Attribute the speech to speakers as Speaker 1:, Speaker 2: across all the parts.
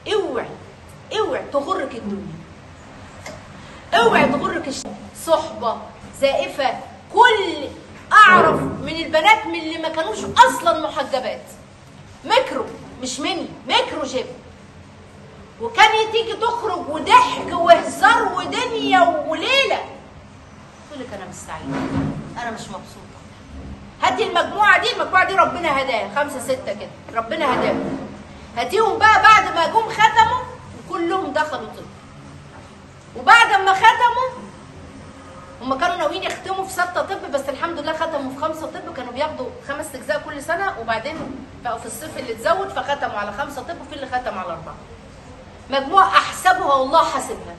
Speaker 1: اوعي اوعي تغرك الدنيا اوعي تغرك الش... صحبه زائفه كل اعرف من البنات من اللي ما كانوش اصلا محجبات ميكرو مش مني ميكرو جيب وكان تيجي تخرج وضحك وهزار ودنيا وليله تقول لك انا مش سعيده انا مش مبسوطه هاتي المجموعه دي المجموعه دي ربنا هداها خمسه سته كده ربنا هداهم هاتيهم بقى بعد ما جم ختموا كلهم دخلوا طب وبعد ما ختموا هم كانوا ناويين يختموا في ستة طب بس الحمد لله ختموا في خمسة طب كانوا بياخدوا خمس أجزاء كل سنة وبعدين بقوا في الصيف اللي اتزود فختموا على خمسة طب وفي اللي ختم على أربعة. مجموعة أحسبها والله حاسبها.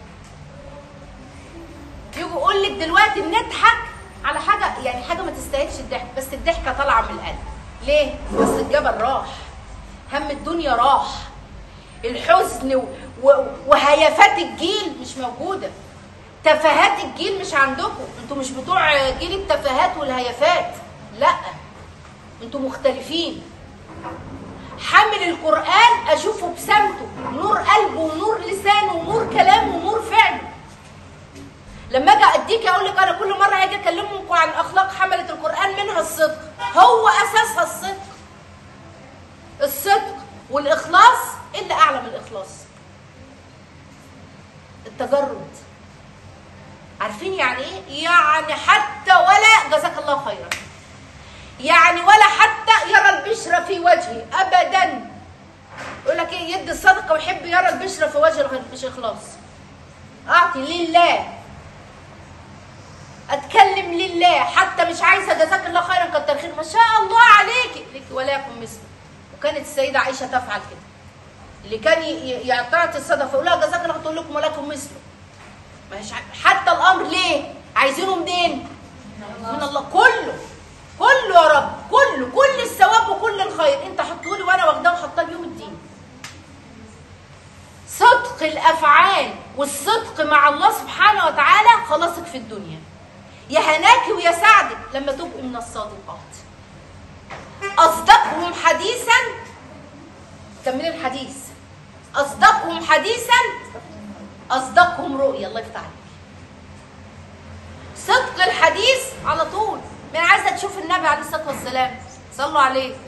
Speaker 1: يجوا يقول لك دلوقتي بنضحك على حاجة يعني حاجة ما تستاهلش الضحك بس الضحكة طالعة من القلب. ليه؟ بس الجبل راح. هم الدنيا راح. الحزن و... و... وهيافات الجيل مش موجوده تفاهات الجيل مش عندكم انتوا مش بتوع جيل التفاهات والهيافات لا انتوا مختلفين حامل القرآن أشوفه بسمته نور قلبه ونور لسانه ونور كلامه ونور فعله لما اجي اديك اقول لك انا كل مره هاجي اكلمكم عن اخلاق حمله القران منها الصدق هو اساسها الصدق الصدق والاخلاص الا اعلى من الاخلاص التجرد عارفين يعني ايه يعني حتى ولا جزاك الله خيرا يعني ولا حتى يرى البشرة في وجهي ابدا يقول لك ايه يدي الصدقه ويحب يرى البشرة في وجه الغير مش اخلاص اعطي لله اتكلم لله حتى مش عايزه جزاك الله خيرا كتر خير ما شاء الله عليكي لك وليكن مثله وكانت السيده عائشه تفعل كده اللي كان يعطيها الصدقه يقول لها جزاك الله تقول لكم ولكم مثله مش حتى الامر ليه عايزينه منين من الله كله كله يا رب كله كل الثواب وكل الخير انت حطه لي وانا واخداه وحطاه ليوم الدين صدق الافعال والصدق مع الله سبحانه وتعالى خلاصك في الدنيا يا هناكي ويا سعدك لما تبقي من الصادقات اصدقهم حديثا كملي الحديث اصدقهم حديثا اصدقهم رؤيا الله يفتح عليك صدق الحديث على طول من عايزه تشوف النبي عليه الصلاه والسلام صلوا عليه